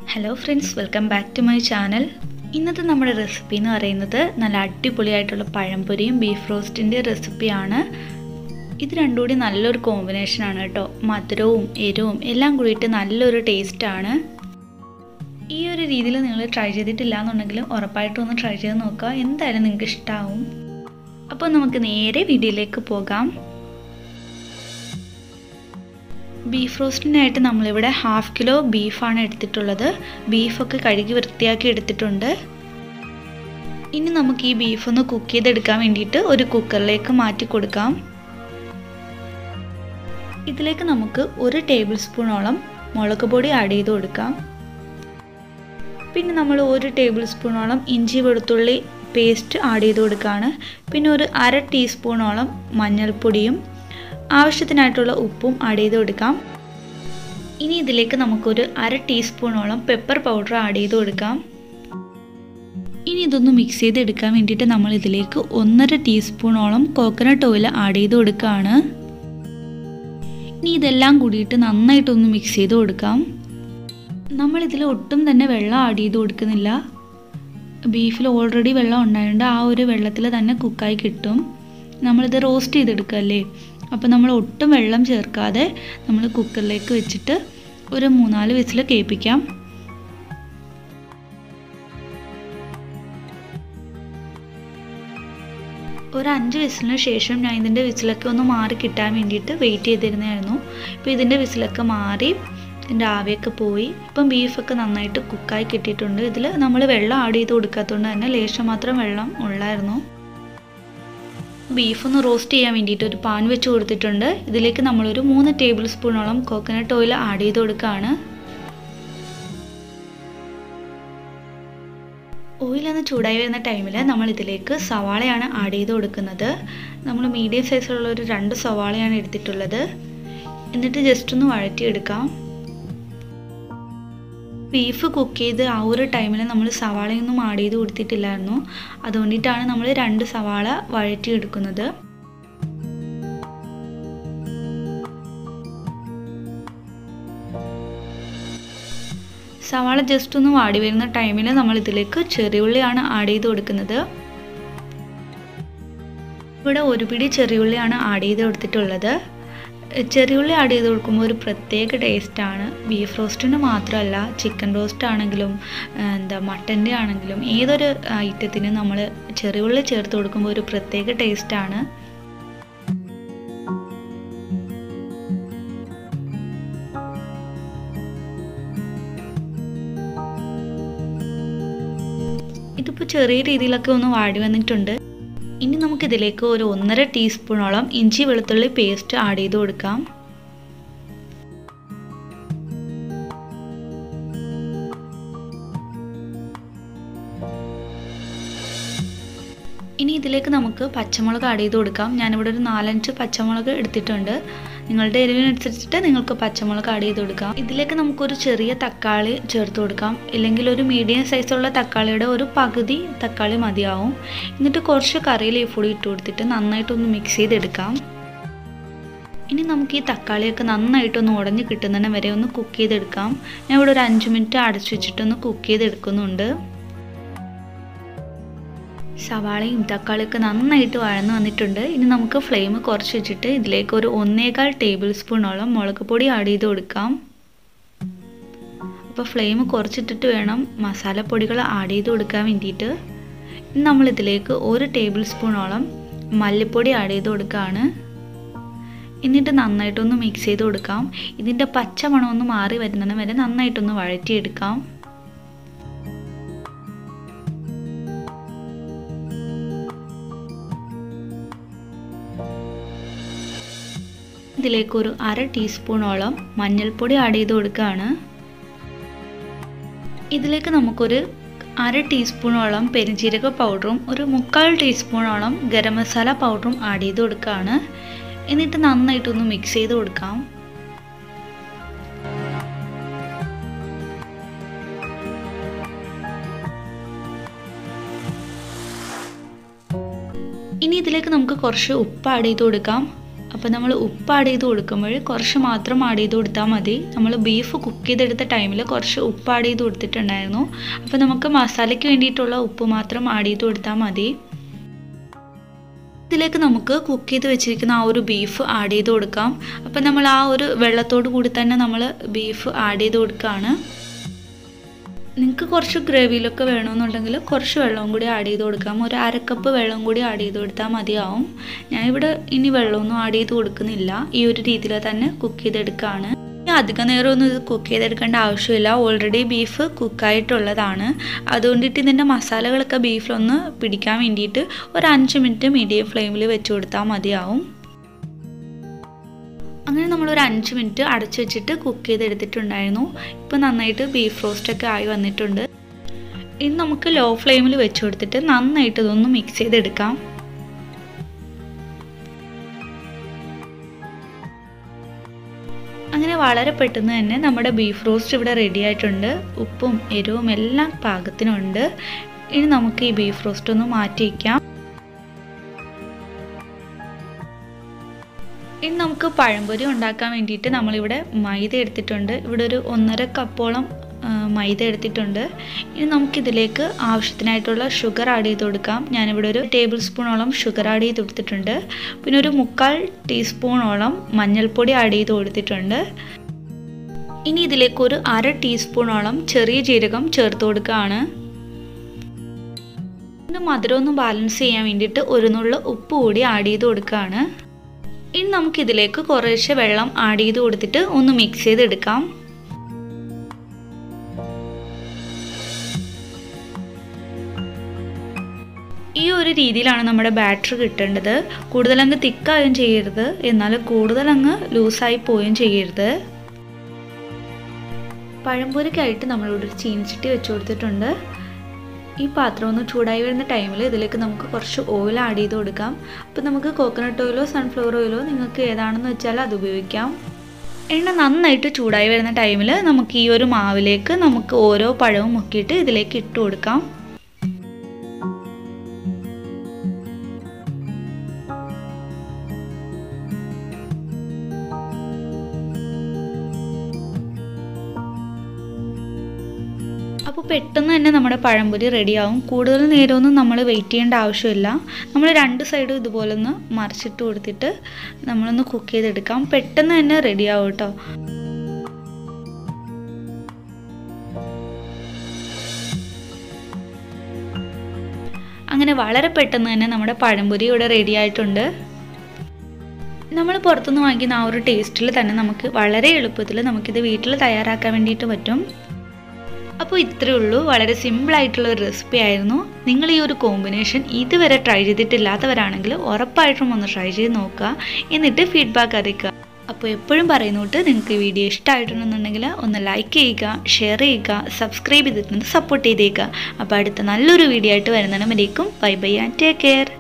hello friends welcome back to my channel ഇന്നത്തെ നമ്മുടെ recipe എന്ന് പറയുന്നത് നല്ല അടിപൊളിയായിട്ടുള്ള പഴംപൊരിയും ബീഫ് റോസ്റ്റിൻ്റെ റെസിപ്പിയാണ് ഇത് രണ്ടും കൂടി നല്ലൊരു കോമ്പിനേഷനാണ് കേട്ടോ മധുരവും എരിവും എല്ലാം കൂടിയിട്ട് നല്ലൊരു ടേസ്റ്റാണ് ഈ ഒരു രീതിയിൽ നിങ്ങൾ ട്രൈ ചെയ്തിട്ടില്ല എന്നുണ്ടെങ്കിൽ ഉറപ്പായിട്ടും ഒന്ന് ട്രൈ ചെയ്ത് നോക്കുക എന്തായാലും നിങ്ങൾക്ക് ഇഷ്ടമാവും അപ്പോൾ നമുക്ക് നേരെ വീഡിയോയിലേക്ക് പോകാം ബീഫ് റോസ്റ്റിനായിട്ട് നമ്മളിവിടെ ഹാഫ് കിലോ ബീഫാണ് എടുത്തിട്ടുള്ളത് ബീഫൊക്കെ കഴുകി വൃത്തിയാക്കി എടുത്തിട്ടുണ്ട് ഇനി നമുക്ക് ഈ ബീഫ് ഒന്ന് കുക്ക് ചെയ്തെടുക്കാൻ വേണ്ടിയിട്ട് ഒരു കുക്കറിലേക്ക് മാറ്റി കൊടുക്കാം ഇതിലേക്ക് നമുക്ക് ഒരു ടേബിൾ സ്പൂണോളം മുളക് പൊടി ആഡ് ചെയ്ത് കൊടുക്കാം പിന്നെ നമ്മൾ ഒരു ടേബിൾ സ്പൂണോളം ഇഞ്ചി വെളുത്തുള്ളി പേസ്റ്റ് ആഡ് ചെയ്ത് കൊടുക്കുകയാണ് പിന്നെ ഒരു അര ടീസ്പൂണോളം മഞ്ഞൾപ്പൊടിയും ആവശ്യത്തിനായിട്ടുള്ള ഉപ്പും ആഡ് ചെയ്ത് കൊടുക്കാം ഇനി ഇതിലേക്ക് നമുക്കൊരു അര ടീസ്പൂണോളം പെപ്പർ പൗഡർ ആഡ് ചെയ്ത് കൊടുക്കാം ഇനി ഇതൊന്ന് മിക്സ് ചെയ്തെടുക്കാൻ വേണ്ടിയിട്ട് നമ്മൾ ഇതിലേക്ക് ഒന്നര ടീസ്പൂണോളം കോക്കനട്ട് ഓയിൽ ആഡ് ചെയ്ത് കൊടുക്കുകയാണ് ഇനി ഇതെല്ലാം കൂടിയിട്ട് നന്നായിട്ടൊന്ന് മിക്സ് ചെയ്ത് കൊടുക്കാം നമ്മളിതിൽ ഒട്ടും തന്നെ വെള്ളം ആഡ് ചെയ്ത് കൊടുക്കുന്നില്ല ബീഫിൽ ഓൾറെഡി വെള്ളം ഉണ്ടായതുകൊണ്ട് ആ ഒരു വെള്ളത്തിൽ തന്നെ കുക്കായി കിട്ടും നമ്മളിത് റോസ്റ്റ് ചെയ്തെടുക്കല്ലേ അപ്പോൾ നമ്മൾ ഒട്ടും വെള്ളം ചേർക്കാതെ നമ്മൾ കുക്കറിലേക്ക് വെച്ചിട്ട് ഒരു മൂന്നാല് വിസിൽ കേൾപ്പിക്കാം ഒരു അഞ്ച് വിസിലിന് ശേഷം ഞാൻ ഇതിൻ്റെ വിസിലൊക്കെ ഒന്ന് മാറി കിട്ടാൻ വേണ്ടിയിട്ട് വെയിറ്റ് ചെയ്തിരുന്നായിരുന്നു ഇപ്പോൾ ഇതിൻ്റെ വിസിലൊക്കെ മാറി ഇതിൻ്റെ ആവിയൊക്കെ പോയി ഇപ്പം ബീഫൊക്കെ നന്നായിട്ട് കുക്കായി കിട്ടിയിട്ടുണ്ട് ഇതിൽ നമ്മൾ വെള്ളം ആഡ് ചെയ്ത് കൊടുക്കാത്തതുകൊണ്ട് തന്നെ ലേശം മാത്രം വെള്ളം ഉള്ളായിരുന്നു ബീഫ് ഒന്ന് റോസ്റ്റ് ചെയ്യാൻ വേണ്ടിയിട്ട് ഒരു പാൻ വെച്ച് കൊടുത്തിട്ടുണ്ട് ഇതിലേക്ക് നമ്മളൊരു മൂന്ന് ടേബിൾ സ്പൂണോളം കോക്കനട്ട് ഓയിൽ ആഡ് ചെയ്ത് കൊടുക്കുകയാണ് ഓയിലൊന്ന് ചൂടായി വരുന്ന ടൈമിൽ നമ്മൾ ഇതിലേക്ക് സവാളയാണ് ആഡ് ചെയ്ത് കൊടുക്കുന്നത് നമ്മൾ മീഡിയം സൈസിലുള്ള ഒരു രണ്ട് സവാളയാണ് എടുത്തിട്ടുള്ളത് എന്നിട്ട് ജസ്റ്റ് ഒന്ന് വഴറ്റിയെടുക്കാം ബീഫ് കുക്ക് ചെയ്ത് ആ ഒരു ടൈമിൽ നമ്മൾ സവാളയൊന്നും ആഡ് ചെയ്ത് കൊടുത്തിട്ടില്ലായിരുന്നു അതുകൊണ്ടിട്ടാണ് നമ്മൾ രണ്ട് സവാള വഴറ്റിയെടുക്കുന്നത് സവാള ജസ്റ്റ് ഒന്ന് വാടി വരുന്ന ടൈമിൽ നമ്മൾ ഇതിലേക്ക് ചെറിയുള്ളിയാണ് ആഡ് ചെയ്ത് കൊടുക്കുന്നത് ഇവിടെ ഒരു പിടി ചെറിയുള്ളിയാണ് ആഡ് ചെയ്ത് കൊടുത്തിട്ടുള്ളത് ചെറിയുള്ളി ആഡ് ചെയ്ത് കൊടുക്കുമ്പോൾ ഒരു പ്രത്യേക ടേസ്റ്റാണ് ബീഫ് റോസ്റ്റിന് മാത്രമല്ല ചിക്കൻ റോസ്റ്റ് ആണെങ്കിലും എന്താ മട്ടൻ്റെ ആണെങ്കിലും ഏതൊരു ഐറ്റത്തിന് നമ്മൾ ചെറിയുള്ളി ചേർത്ത് കൊടുക്കുമ്പോൾ ഒരു പ്രത്യേക ടേസ്റ്റാണ് ഇതിപ്പോൾ ചെറിയ രീതിയിലൊക്കെ ഒന്ന് വാടി വന്നിട്ടുണ്ട് ഇനി നമുക്കിതിലേക്ക് ഒരു ഒന്നര ടീസ്പൂണോളം ഇഞ്ചി വെളുത്തുള്ളി പേസ്റ്റ് ആഡ് ചെയ്ത് കൊടുക്കാം ഇനി ഇതിലേക്ക് നമുക്ക് പച്ചമുളക് ആഡ് ചെയ്ത് കൊടുക്കാം ഞാനിവിടെ ഒരു നാലഞ്ച് പച്ചമുളക് എടുത്തിട്ടുണ്ട് നിങ്ങളുടെ എരിവിനനുസരിച്ചിട്ട് നിങ്ങൾക്ക് പച്ചമുളക് ആഡ് ചെയ്ത് കൊടുക്കാം ഇതിലേക്ക് നമുക്കൊരു ചെറിയ തക്കാളി ചേർത്ത് കൊടുക്കാം ഇല്ലെങ്കിൽ ഒരു മീഡിയം സൈസുള്ള തക്കാളിയുടെ ഒരു പകുതി തക്കാളി മതിയാവും എന്നിട്ട് കുറച്ച് കറി ലീഫ് കൂടി ഇട്ട് കൊടുത്തിട്ട് നന്നായിട്ടൊന്ന് മിക്സ് ചെയ്തെടുക്കാം ഇനി നമുക്ക് ഈ തക്കാളിയൊക്കെ നന്നായിട്ടൊന്ന് ഉടഞ്ഞ് കിട്ടുന്നതിന് വരെ ഒന്ന് കുക്ക് ചെയ്തെടുക്കാം ഞാൻ ഇവിടെ ഒരു അഞ്ച് മിനിറ്റ് അടച്ചു വെച്ചിട്ടൊന്ന് കുക്ക് ചെയ്തെടുക്കുന്നുണ്ട് സവാളയും തക്കാളിയൊക്കെ നന്നായിട്ട് വഴന്ന് വന്നിട്ടുണ്ട് ഇനി നമുക്ക് ഫ്ലെയിം കുറച്ച് വെച്ചിട്ട് ഇതിലേക്ക് ഒരു ഒന്നേകാൽ ടേബിൾ സ്പൂണോളം മുളക് പൊടി ആഡ് ചെയ്ത് കൊടുക്കാം അപ്പോൾ ഫ്ലെയിം കുറച്ചിട്ടിട്ട് വേണം മസാലപ്പൊടികൾ ആഡ് ചെയ്ത് കൊടുക്കാൻ വേണ്ടിയിട്ട് ഇനി നമ്മൾ ഇതിലേക്ക് ഒരു ടേബിൾ സ്പൂണോളം മല്ലിപ്പൊടി ആഡ് ചെയ്ത് കൊടുക്കുകയാണ് എന്നിട്ട് നന്നായിട്ടൊന്ന് മിക്സ് ചെയ്ത് കൊടുക്കാം ഇതിൻ്റെ പച്ച മണമൊന്ന് മാറി വരുന്നതിന് വരെ നന്നായിട്ടൊന്ന് വഴറ്റിയെടുക്കാം ഇതിലേക്ക് ഒരു അര ടീസ്പൂണോളം മഞ്ഞൾപ്പൊടി ആഡ് ചെയ്ത് കൊടുക്കുകയാണ് ഇതിലേക്ക് നമുക്കൊരു അര ടീസ്പൂണോളം പെരിഞ്ചീരക പൗഡറും ഒരു മുക്കാൽ ടീസ്പൂണോളം ഗരം മസാല പൗഡറും ആഡ് ചെയ്ത് കൊടുക്കുകയാണ് എന്നിട്ട് നന്നായിട്ടൊന്ന് മിക്സ് ചെയ്ത് കൊടുക്കാം ഇനി ഇതിലേക്ക് നമുക്ക് കുറച്ച് ഉപ്പ് ആഡ് ചെയ്ത് കൊടുക്കാം അപ്പോൾ നമ്മൾ ഉപ്പ് ആഡ് ചെയ്ത് കൊടുക്കുമ്പോൾ കുറച്ച് മാത്രം ആഡ് ചെയ്ത് കൊടുത്താൽ മതി നമ്മൾ ബീഫ് കുക്ക് ചെയ്തെടുത്ത ടൈമിൽ കുറച്ച് ഉപ്പ് ആഡ് ചെയ്ത് കൊടുത്തിട്ടുണ്ടായിരുന്നു അപ്പോൾ നമുക്ക് മസാലയ്ക്ക് വേണ്ടിയിട്ടുള്ള ഉപ്പ് മാത്രം ആഡ് ചെയ്ത് കൊടുത്താൽ മതി ഇതിലേക്ക് നമുക്ക് കുക്ക് ചെയ്ത് വെച്ചിരിക്കുന്ന ആ ഒരു ബീഫ് ആഡ് ചെയ്ത് കൊടുക്കാം അപ്പം നമ്മൾ ആ ഒരു വെള്ളത്തോട് കൂടി തന്നെ നമ്മൾ ബീഫ് ആഡ് ചെയ്ത് കൊടുക്കുകയാണ് നിങ്ങൾക്ക് കുറച്ച് ഗ്രേവിയിലൊക്കെ വേണമെന്നുണ്ടെങ്കിൽ കുറച്ച് വെള്ളവും കൂടി ആഡ് ചെയ്ത് കൊടുക്കാം ഒരു അരക്കപ്പ് വെള്ളം കൂടി ആഡ് ചെയ്ത് കൊടുത്താൽ മതിയാവും ഞാനിവിടെ ഇനി വെള്ളമൊന്നും ആഡ് ചെയ്ത് കൊടുക്കുന്നില്ല ഈ ഒരു രീതിയിൽ തന്നെ കുക്ക് ചെയ്തെടുക്കുകയാണ് അധിക നേരമൊന്നും ഇത് കുക്ക് ചെയ്തെടുക്കേണ്ട ആവശ്യമില്ല ഓൾറെഡി ബീഫ് കുക്കായിട്ടുള്ളതാണ് അതുകൊണ്ടിട്ട് ഇതിൻ്റെ മസാലകളൊക്കെ ബീഫിലൊന്ന് പിടിക്കാൻ വേണ്ടിയിട്ട് ഒരു അഞ്ച് മിനിറ്റ് മീഡിയം ഫ്ലെയിമിൽ വെച്ച് കൊടുത്താൽ മതിയാവും അങ്ങനെ നമ്മൾ ഒരു അഞ്ച് മിനിറ്റ് അടച്ചു വെച്ചിട്ട് കുക്ക് ചെയ്തെടുത്തിട്ടുണ്ടായിരുന്നു ഇപ്പോൾ നന്നായിട്ട് ബീഫ് റോസ്റ്റൊക്കെ ആയി വന്നിട്ടുണ്ട് ഇനി നമുക്ക് ലോ ഫ്ലെയിമിൽ വെച്ച് കൊടുത്തിട്ട് നന്നായിട്ട് ഇതൊന്ന് മിക്സ് ചെയ്തെടുക്കാം അങ്ങനെ വളരെ പെട്ടെന്ന് തന്നെ നമ്മുടെ ബീഫ് റോസ്റ്റ് ഇവിടെ റെഡി ആയിട്ടുണ്ട് ഉപ്പും എരിവും എല്ലാം പാകത്തിനുണ്ട് ഇനി നമുക്ക് ഈ ബീഫ് റോസ്റ്റ് ഒന്ന് മാറ്റി വയ്ക്കാം ഇനി നമുക്ക് പഴംപൊരി ഉണ്ടാക്കാൻ വേണ്ടിയിട്ട് നമ്മളിവിടെ മൈദ എടുത്തിട്ടുണ്ട് ഇവിടെ ഒരു ഒന്നര കപ്പോളം മൈദ എടുത്തിട്ടുണ്ട് ഇനി നമുക്കിതിലേക്ക് ആവശ്യത്തിനായിട്ടുള്ള ഷുഗർ ആഡ് ചെയ്ത് കൊടുക്കാം ഞാനിവിടെ ഒരു ടേബിൾ സ്പൂണോളം ഷുഗർ ആഡ് ചെയ്ത് കൊടുത്തിട്ടുണ്ട് പിന്നെ ഒരു മുക്കാൽ ടീസ്പൂണോളം മഞ്ഞൾപ്പൊടി ആഡ് ചെയ്ത് കൊടുത്തിട്ടുണ്ട് ഇനി ഇതിലേക്ക് ഒരു അര ടീസ്പൂണോളം ചെറിയ ജീരകം ചേർത്ത് കൊടുക്കുകയാണ് പിന്നെ മധുരം ഒന്ന് ബാലൻസ് ചെയ്യാൻ വേണ്ടിയിട്ട് ഒരു നുള്ള ഉപ്പ് കൂടി ആഡ് ചെയ്ത് കൊടുക്കുകയാണ് ഇനി നമുക്കിതിലേക്ക് കുറേശ്ശെ വെള്ളം ആഡ് ചെയ്ത് കൊടുത്തിട്ട് ഒന്ന് മിക്സ് ചെയ്തെടുക്കാം ഈ ഒരു രീതിയിലാണ് നമ്മുടെ ബാറ്റർ കിട്ടേണ്ടത് കൂടുതലങ്ങ് തിക്കായും ചെയ്യരുത് എന്നാൽ കൂടുതലങ്ങ് ലൂസായി പോവുകയും ചെയ്യരുത് പഴംപൊരിക്കായിട്ട് നമ്മളിവിടെ ഒരു ചീനിച്ചട്ടി വെച്ച് കൊടുത്തിട്ടുണ്ട് ഈ പാത്രം ഒന്ന് ചൂടായി വരുന്ന ടൈമിൽ ഇതിലേക്ക് നമുക്ക് കുറച്ച് ഓയിൽ ആഡ് ചെയ്ത് കൊടുക്കാം അപ്പോൾ നമുക്ക് കോക്കനട്ട് ഓയിലോ സൺഫ്ലവർ ഓയിലോ നിങ്ങൾക്ക് ഏതാണെന്ന് വെച്ചാൽ അത് ഉപയോഗിക്കാം എണ്ണ നന്നായിട്ട് ചൂടായി വരുന്ന ടൈമിൽ നമുക്ക് ഈ ഒരു മാവിലേക്ക് നമുക്ക് ഓരോ പഴവും മുക്കിയിട്ട് ഇതിലേക്ക് ഇട്ട് കൊടുക്കാം അപ്പോൾ പെട്ടെന്ന് തന്നെ നമ്മുടെ പഴംപൊരി റെഡിയാവും കൂടുതൽ നേരമൊന്നും നമ്മൾ വെയിറ്റ് ചെയ്യേണ്ട ആവശ്യമില്ല നമ്മൾ രണ്ട് സൈഡും ഇതുപോലെ ഒന്ന് മറിച്ചിട്ട് കൊടുത്തിട്ട് നമ്മളൊന്ന് കുക്ക് ചെയ്തെടുക്കാം പെട്ടെന്ന് തന്നെ റെഡിയാവും കേട്ടോ അങ്ങനെ വളരെ പെട്ടെന്ന് തന്നെ നമ്മുടെ പഴംപൊരി ഇവിടെ റെഡി ആയിട്ടുണ്ട് നമ്മൾ പുറത്തുനിന്ന് വാങ്ങിക്കുന്ന ആ ഒരു ടേസ്റ്റിൽ തന്നെ നമുക്ക് വളരെ എളുപ്പത്തിൽ നമുക്കിത് വീട്ടിൽ തയ്യാറാക്കാൻ വേണ്ടിയിട്ട് പറ്റും അപ്പോൾ ഇത്രയേ ഉള്ളൂ വളരെ സിമ്പിളായിട്ടുള്ള ഒരു റെസിപ്പി ആയിരുന്നു നിങ്ങൾ ഈ ഒരു കോമ്പിനേഷൻ ഇതുവരെ ട്രൈ ചെയ്തിട്ടില്ലാത്തവരാണെങ്കിൽ ഉറപ്പായിട്ടും ഒന്ന് ട്രൈ ചെയ്ത് നോക്കുക എന്നിട്ട് ഫീഡ്ബാക്ക് അറിയിക്കുക അപ്പോൾ എപ്പോഴും പറയുന്നോട്ട് നിങ്ങൾക്ക് ഈ വീഡിയോ ഇഷ്ടമായിട്ടുണ്ടെന്നുണ്ടെങ്കിൽ ഒന്ന് ലൈക്ക് ചെയ്യുക ഷെയർ ചെയ്യുക സബ്സ്ക്രൈബ് ചെയ്തിട്ട് സപ്പോർട്ട് ചെയ്തേക്കുക അപ്പോൾ അടുത്ത നല്ലൊരു വീഡിയോ ആയിട്ട് വരുന്നതിനും bye bye and take care